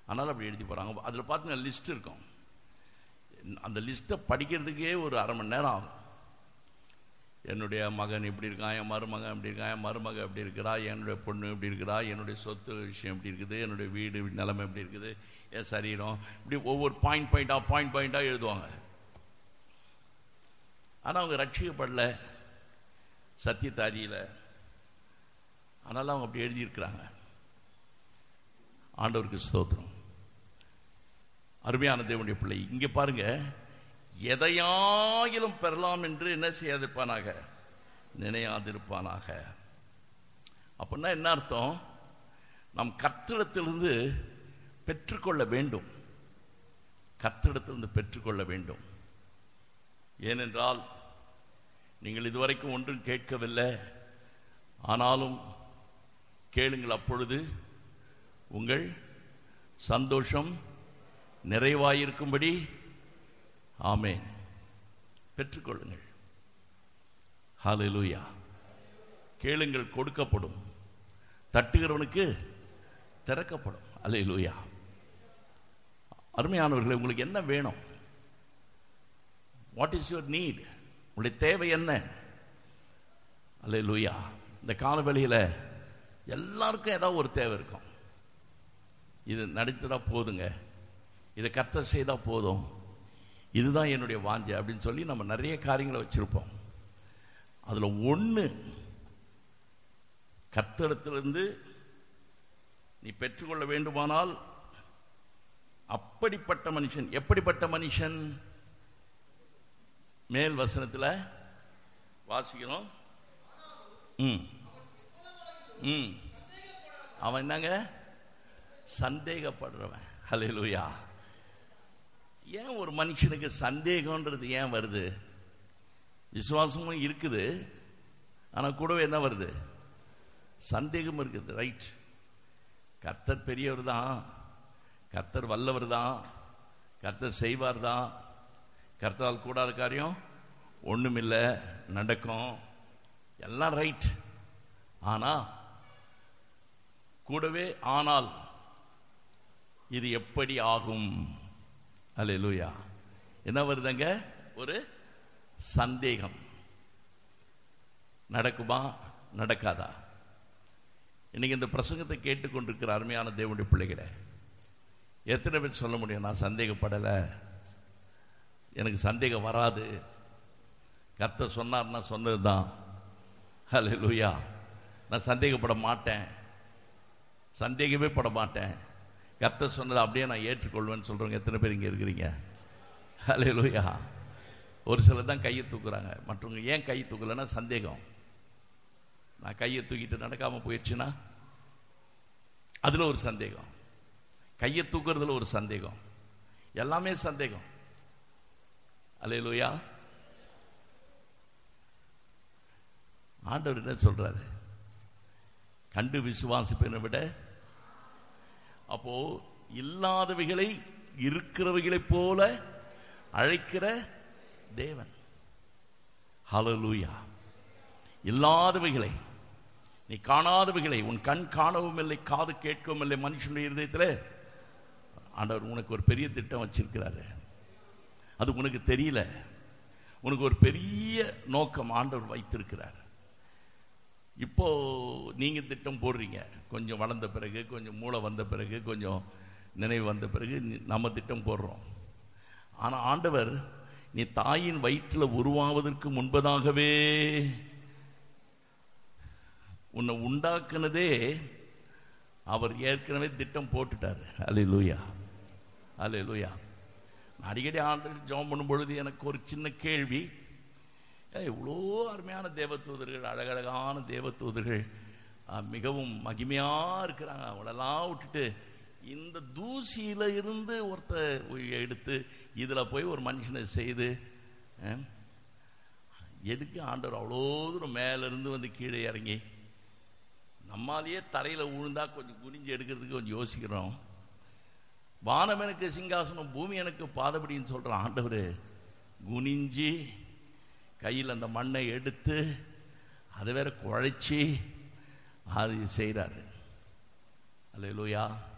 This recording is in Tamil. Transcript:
அதனால் அப்படி எழுதி போகிறாங்க அதில் பார்த்தீங்கன்னா லிஸ்ட் இருக்கும் அந்த லிஸ்ட்டை படிக்கிறதுக்கே ஒரு அரை மணி நேரம் ஆகும் என்னுடைய மகன் இப்படி இருக்கான் என் மருமகன் இப்படி இருக்கான் என் மருமக இப்படி இருக்கிறா என்னுடைய பொண்ணு இப்படி இருக்கிறா என்னுடைய சொத்து விஷயம் இப்படி இருக்குது என்னுடைய வீடு நிலைமை இப்படி இருக்குது என் சரீரம் இப்படி ஒவ்வொரு பாயிண்ட் பாயிண்டாக பாயிண்ட் பாயிண்டாக எழுதுவாங்க ஆனால் அவங்க ரட்சிக்கப்படல சத்தியத்தாரியில் அதனால் அவங்க அப்படி எழுதியிருக்கிறாங்க ஆண்டவருக்கு ஸ்தோத்திரம் அருமையான தேவனுடைய பிள்ளை இங்கே பாருங்க எதையாயிலும் பெறலாம் என்று என்ன செய்யாதிருப்பானாக நினையாதிருப்பானாக அப்படின்னா என்ன அர்த்தம் நம் கத்திடத்திலிருந்து பெற்றுக்கொள்ள வேண்டும் கத்திடத்திலிருந்து பெற்றுக்கொள்ள வேண்டும் ஏனென்றால் நீங்கள் இதுவரைக்கும் ஒன்றும் கேட்கவில்லை ஆனாலும் கேளுங்கள் அப்பொழுது உங்கள் சந்தோஷம் நிறைவாயிருக்கும்படி ஆமேன் பெற்றுக்கொள்ளுங்கள் ஹalleluya கேளுங்கள் கொடுக்கப்படும் தட்டுகிறவனுக்கு திறக்கப்படும் அல்லேலூயா அருமையானவர்களே உங்களுக்கு என்ன வேணும் வாட் இஸ் யுவர் நீட் உங்களுடைய தேவை என்ன அல்லேலூயா இந்த காலவெளியில் எல்லாருக்கும் ஏதாவது ஒரு தேவை இருக்கும் இது நடித்ததா போதுங்க இதை கர்த்தர் செய்தால் போதும் இதுதான் என்னுடைய வாஞ்சை அப்படின்னு சொல்லி நம்ம நிறைய காரியங்களை வச்சிருப்போம் அதில் ஒன்று கர்த்தடத்திலிருந்து நீ பெற்றுக்கொள்ள வேண்டுமானால் அப்படிப்பட்ட மனுஷன் எப்படிப்பட்ட மனுஷன் மேல் வசனத்தில் வாசிக்கிறோம் ம் ம் அவன் என்னங்க சந்தேகப்படுறவன் ஹalleluya ஏன் ஒரு மனுஷனுக்கு சந்தேகம்ன்றது ஏன் வருது விசுவாசமும் இருக்குது ஆனால் கூடவே என்ன வருது சந்தேகம் இருக்குது ரைட் கர்த்தர் பெரியவர் தான் கர்த்தர் வல்லவர் தான் கர்த்தர் செய்வார் தான் கர்த்தரால் கூடாத காரியம் ஒன்றுமில்லை நடக்கும் எல்லாம் ரைட் ஆனால் கூடவே ஆனால் இது எப்படி ஆகும் அல்லேலூயா என்ன வருதுங்க ஒரு சந்தேகம் நடக்குமா நடக்காதா இன்னைக்கு இந்த பிரசங்கத்தை கேட்டுக்கொண்டிருக்கிற அருமையான தேவனுடைய பிள்ளைகளை எத்தனை பேர் சொல்ல முடியும் நான் சந்தேகப்படலை எனக்கு சந்தேகம் வராது கர்த்தர் சொன்னார்னா சொன்னது தான் ஹலோ லூயா நான் சந்தேகப்பட மாட்டேன் சந்தேகமே பட மாட்டேன் கர்த்தர் சொன்னதை அப்படியே நான் ஏற்றுக்கொள்வேன்னு சொல்கிறவங்க எத்தனை பேர் இங்கே இருக்கிறீங்க ஹலே லூயா ஒரு சிலர் தான் கையை தூக்குறாங்க மற்றவங்க ஏன் கையை தூக்கலைன்னா சந்தேகம் நான் கையை தூக்கிட்டு நடக்காமல் போயிடுச்சுன்னா அதில் ஒரு சந்தேகம் கையை தூக்குறதுல ஒரு சந்தேகம் எல்லாமே சந்தேகம் அலையலூயா ஆண்டவர் என்ன சொல்றாரு கண்டு விசுவாசிப்பதை விட அப்போ இல்லாதவைகளை இருக்கிறவைகளைப் போல அழைக்கிற தேவன் ஹalleluya இல்லாதவைகளை நீ காணாதவைகளை உன் கண் காணவும் இல்லை காது கேட்கவும் இல்லை மனுஷனுடைய இருதயத்தில் ஆண்டவர் உனக்கு ஒரு பெரிய திட்டம் வச்சிருக்கிறாரு அது உனக்கு தெரியல உனக்கு ஒரு பெரிய நோக்கம் ஆண்டவர் வைத்திருக்கிறார் இப்போ நீங்க திட்டம் போடுறீங்க கொஞ்சம் வளர்ந்த பிறகு கொஞ்சம் மூளை வந்த பிறகு கொஞ்சம் நினைவு வந்த பிறகு நீ- நம்ம திட்டம் போடுறோம் ஆனா ஆண்டவர் நீ தாயின் வயிற்றில் உருவாவதற்கு முன்பதாகவே உன்னை உண்டாக்குனதே அவர் ஏற்கனவே திட்டம் போட்டுட்டார் அலே லூயா அலே லூயா அடிக்கடி ஆண்டு ஜெபம் பண்ணும் பொழுது எனக்கு ஒரு சின்ன கேள்வி ஏய், இவ்வளோ அருமையான தேவதூதர்கள் அழகழகான தேவதூதர்கள் ஆ, மிகவும் மகிமையா இருக்கிறாங்க அவளெல்லாம் விட்டுட்டு இந்த தூசியில இருந்து ஒருத்தர் எடுத்து இதுல போய் ஒரு மனுஷனை செய்து ஆ, எதுக்கு ஆண்டவர் அவ்வளோ தூரம் மேல இருந்து வந்து கீழே இறங்கி நம்மாலேயே தரையில விழுந்தா கொஞ்சம் குனிஞ்சு எடுக்கிறதுக்கு கொஞ்சம் யோசிக்கிறோம் வானம் எனக்கு சிங்காசனம் பூமி எனக்கு பாதபடின்னு சொல்றான் ஆண்டவர் குனிஞ்சு கையில் அந்த மண்ணை எடுத்து அதை வேற குழைச்சி அது செய்கிறாரு அல்லேலூயா